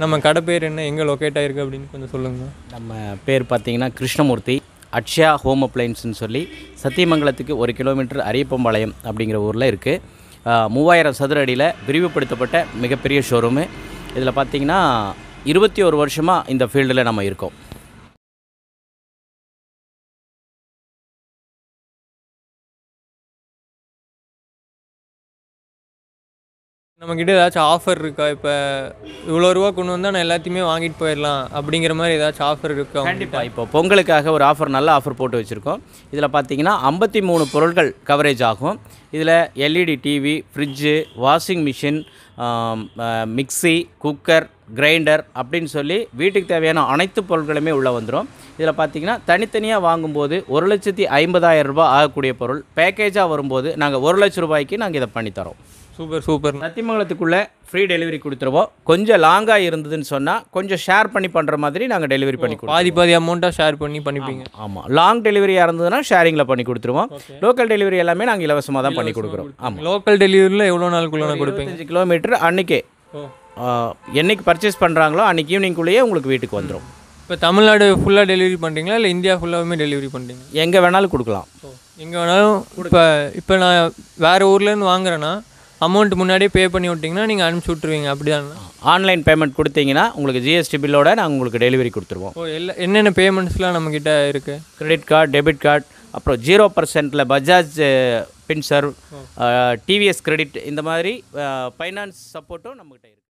நம்ம கடை பேர் என்ன எங்கே லொக்கேட் ஆயிருக்கு அப்படின்னு கொஞ்சம் சொல்லுங்க நம்ம பேர் பார்த்தீங்கன்னா கிருஷ்ணமூர்த்தி அக்ஷயா ஹோம் அப்ளைன்ஸ்னு சொல்லி சத்தியமங்கலத்துக்கு ஒரு கிலோமீட்டர் அரியப்பம்பாளையம் அப்படிங்கிற ஊரில் இருக்குது மூவாயிரம் சதுர அடியில் விரிவுபடுத்தப்பட்ட மிகப்பெரிய ஷோரூமு இதில் பார்த்தீங்கன்னா இருபத்தி ஒரு வருஷமாக இந்த ஃபீல்டில் நம்ம இருக்கோம் நம்மக்கிட்ட ஏதாச்சும் ஆஃபர் இருக்கா இப்போ இவ்வளோ ரூபா கொண்டு வந்தால் நான் எல்லாத்தையுமே வாங்கிட்டு போயிடலாம் அப்படிங்கிற மாதிரி ஏதாச்சும் ஆஃபர் இருக்கா உங்ககிட்ட? கண்டிப்பாக இப்போ பொங்கலுக்காக ஒரு ஆஃபர் நல்ல ஆஃபர் போட்டு வச்சுருக்கோம் இதில் பார்த்தீங்கன்னா ஐம்பத்தி மூணு பொருட்கள் கவரேஜ் ஆகும் இதில் LED TV fridge washing machine mixie cooker grinder அப்படின்னு சொல்லி வீட்டுக்கு தேவையான அனைத்து பொருட்களுமே உள்ளே வந்துடும் இதில் பார்த்தீங்கன்னா தனித்தனியாக வாங்கும்போது ஒரு லட்சத்தி ஐம்பதாயிரம் ரூபாய் ஆகக்கூடிய பொருள் பேக்கேஜாக வரும்போது நாங்கள் ஒரு லட்ச ரூபாய்க்கு நாங்கள் இதை பண்ணித்தரோம் சூப்பர் சூப்பர் சத்தியமங்கலத்துக்குள்ளே ஃப்ரீ டெலிவரி கொடுத்துருவோம் கொஞ்சம் லாங்காக இருந்ததுன்னு சொன்னால் கொஞ்சம் ஷேர் பண்ணி பண்ணுற மாதிரி நாங்கள் டெலிவரி பண்ணி கொடுப்போம் பாதி பாதி அமௌண்ட்டாக ஷேர் பண்ணி பண்ணிப்பீங்க ஆமாம் லாங் டெலிவரியாக இருந்ததுன்னா ஷேரிங்கில் பண்ணி கொடுத்துருவோம் லோக்கல் டெலிவரி எல்லாமே நாங்கள் இலவசமாக தான் பண்ணி கொடுக்குறோம் ஆமாம் லோக்கல் டெலிவரியில் எவ்வளோ நாளுக்குள்ளே கொடுப்பீங்க இருபத்தஞ்சு கிலோமீட்டர் அன்றைக்கே ஓ என்னைக்கு பர்ச்சேஸ் பண்ணுறாங்களோ அன்றைக்கி ஈவினிங்குள்ளேயே உங்களுக்கு வீட்டுக்கு வந்துடும் இப்போ தமிழ்நாடு ஃபுல்லாக டெலிவரி பண்ணுறீங்களா இல்லை இந்தியா ஃபுல்லாகவுமே டெலிவரி பண்ணுறீங்க எங்கே வேணாலும் கொடுக்கலாம் எங்கே வேணாலும் இப்போ இப்போ நான் வேறு ஊர்லேருந்து வாங்குறேன்னா அமௌண்ட் முன்னாடியே பே பண்ணி விட்டிங்கன்னா நீங்கள் அனுப்பிச்சி விட்ருவீங்க அப்படிதானே ஆன்லைன் பேமெண்ட் கொடுத்தீங்கன்னா உங்களுக்கு ஜிஎஸ்டி பில்லோட நாங்கள் உங்களுக்கு டெலிவரி கொடுத்துருவோம் ஓ எல்லா என்னென்ன பேமெண்ட்ஸ்லாம் நம்மக்கிட்ட இருக்குது கிரெடிட் கார்டு டெபிட் கார்டு அப்புறம் ஜீரோ பர்சன்ட்டில் பஜாஜ் பின்சர்வ் டிவிஎஸ் கிரெடிட் இந்த மாதிரி ஃபைனான்ஸ் சப்போர்ட்டும் நம்மகிட்ட இருக்குது